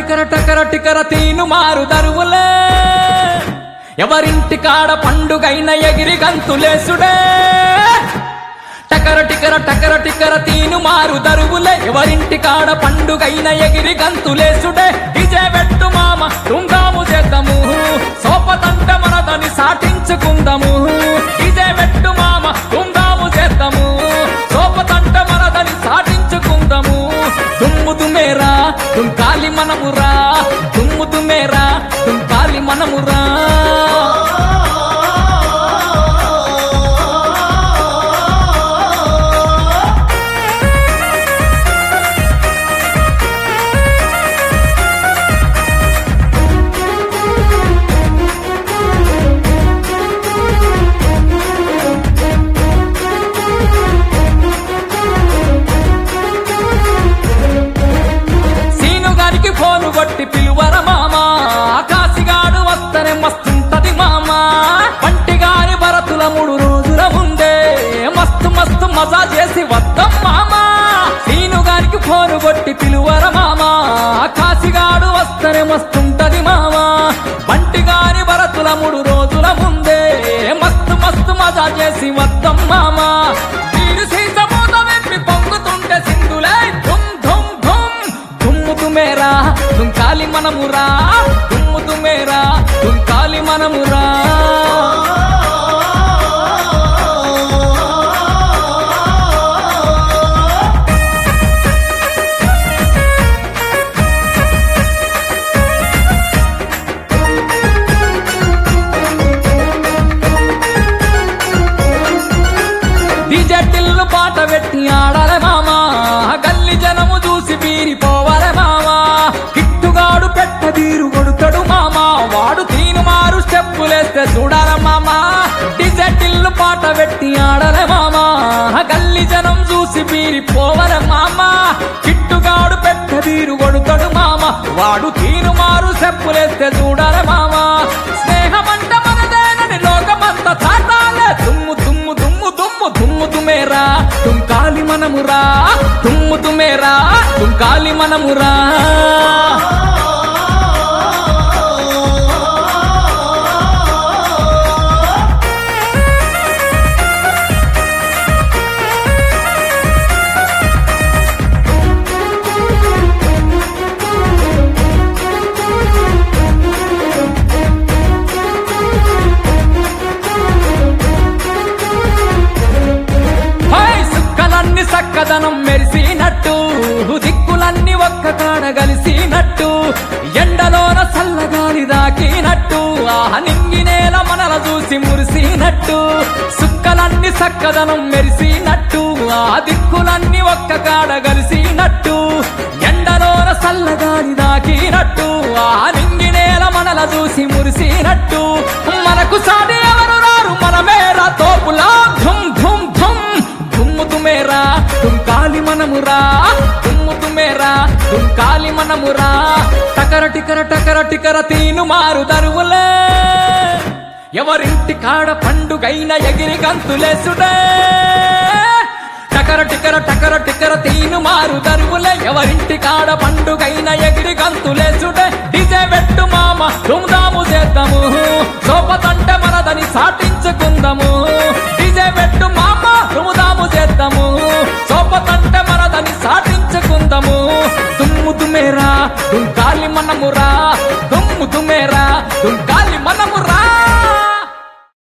టికర టకర టికర తీను మారు దరువులే ఎవరింటి కాడ పండుగైన ఎగిరి గంతులేసుడే టకర టికర టకర టికర తీను మారు దరువులే ఎవరింటి కాడ పండుగైన ఎగిరి గంతులేసుడే డిజే పెట్టు మామ తుంగాము చేద్దాము సోపతంట మనదని సాటించుకుందాము డిజే పెట్టు మామ తుంగాము చేద్దాము సోపతంట మనదని సాటించుకుందాము దుమ్ము దుమేరా తుంకాలి మనమురా దుమ్ము దుమేరా తుంకాలి మనమురా సీను గారికి ఫోను కొట్టి పిలువర మామా కాసిగాడు వస్తనే మస్తుంటది మామా పంటి గారి భరతుల మూడు రోజుల ముందే మస్తు మస్తు మజా చేసి వద్దాం మామా సీను గారికి ఫోను కొట్టి పిలువర మామా కాసిగాడు వస్తనే మస్తుంటది మామా పంటి గారి భరతుల మూడు రోజుల ముందే మస్తు మస్తు మజా చేసి వద్దాం మామా వీడు సీసమూత వెప్పి పొంగుతుంటే సింధులే ధుమ్ ధుమ్ ధుమ్ దుమ్ము తుమేరా దుంకాలి మనమురా దుమ్ము తుమేరా దుంకాలి మనమురా డీజే టిల్లు పాట పెట్టి ఆడాలే మామా గల్లి జనము చూసి పీరిపోవాలే మామా కిట్టుగాడు పెట్ట తీరు కొడుతాడు మామా వాడు తీను మారు స్టెప్పులేస్తే చూడాల మామా డీజే టిల్లు పాట పెట్టి ఆడాలే మామా గల్లి జనం చూసి పీరిపోవలే మామా కిట్టుగాడు పెట్ట తీరు కొడుతాడు మామా వాడు తీను మారు స్టెప్పులేస్తే చూడాలే మామా స్నేహమంట మనదేనని లోకమంతా చాటాలే దుమ్ము దుమ్ము దుమ్ము దుమ్ము దుమ్ము తుమేరా తుంకాలి మనమురా దుమ్ము తుమేరా తుంకాలి మనమురా హై సుక్కలన్నీ సక్కదనం మెరిసినట్టు దిక్కులన్నీ ఒక్క కాడ కలిసినట్టు ఎండలోన చల్లగాలి దాకినట్టు ఆహ నింగి నేల మనల చూసి మురిసినట్టు సుక్కలన్నీ సక్కదనం మెరిసినట్టు ఆ దిక్కులన్నీ ఒక్క కాడ కలిసినట్టు ఎండలోన చల్లగాలి దాకినట్టు ఆ నింగి నేల మనల చూసి మురిసినట్టు మనకు సాటి ఎవరు రారు మనమేరా తోపులా ధుమ్ ధుమ్ ధుమ్ దుమ్ము తుమేరా తుంకాలి మనమురా దుమ్ము తుమేరా తుంకాలి మనమురా టకర టికర టకర టికర తీను మారు దరువులే ఎవరింటి కాడ పండుగైన ఎగిరి గంతులేసుడే టకర టికర టకర టికర తీను మారు దరువులే ఎవరింటి కాడ పండుగైన ఎగిరి గంతులేసుడే డిజే పెట్టు మామ దుమ్దాము చేద్దాము సోపతంటే మనదని సాటించుకుందాము డిజే పెట్టు మామ దుమ్దాము చేద్దాము సోపతంటే మనదని సాటించుకుందాము దుమ్ము దుమేరా దుంకాలి మనమురా దుమ్ము దుమేరా దుంకాలి